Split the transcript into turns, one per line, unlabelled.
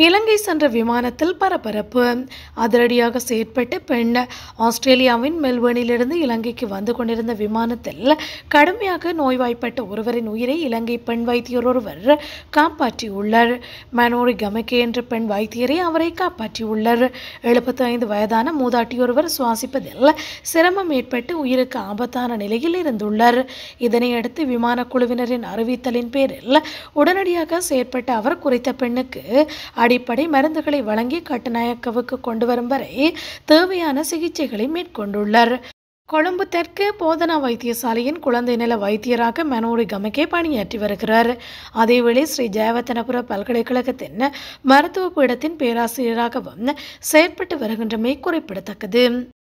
இலங்கை சென்ற விமானத்தில் பரபரப்பு அதிரடியாக செயற்பட்ட பெண் ஆஸ்திரேலியாவின் மெல்பர்னிலிருந்து இலங்கைக்கு வந்து கொண்டிருந்த விமானத்தில் கடுமையாக நோய்வாய்ப்பட்ட ஒருவரின் உயிரை இலங்கை பெண் வைத்தியர் ஒருவர் காப்பாற்றியுள்ளார் மனோரி கமகே என்ற பெண் வைத்தியரை அவரை காப்பாற்றியுள்ளார் எழுபத்தி ஐந்து வயதான மூதாட்டியொருவர் சுவாசிப்பதில் சிரமம் ஏற்பட்டு உயிருக்கு ஆபத்தான நிலையில் இருந்துள்ளார் இதனையடுத்து விமான குழுவினரின் அறிவித்தலின் பேரில் உடனடியாக செயற்பட்ட அவர் குறித்த பெண்ணுக்கு அடிப்படை மருந்துகளை வழங்கி கட்டுநாயக்கவுக்கு கொண்டு வரும் வரை தேவையான சிகிச்சைகளை மேற்கொண்டுள்ளார் கொழும்பு தெற்கு போதனா வைத்தியசாலையின் குழந்தை நல வைத்தியராக மனோரி கமகே பணியாற்றி வருகிறார் அதேவேளை ஸ்ரீ ஜெயவர்த்தனபுர பல்கலைக்கழகத்தின் மருத்துவ பீடத்தின் பேராசிரியராகவும் செயற்பட்டு வருகின்றமை குறிப்பிடத்தக்கது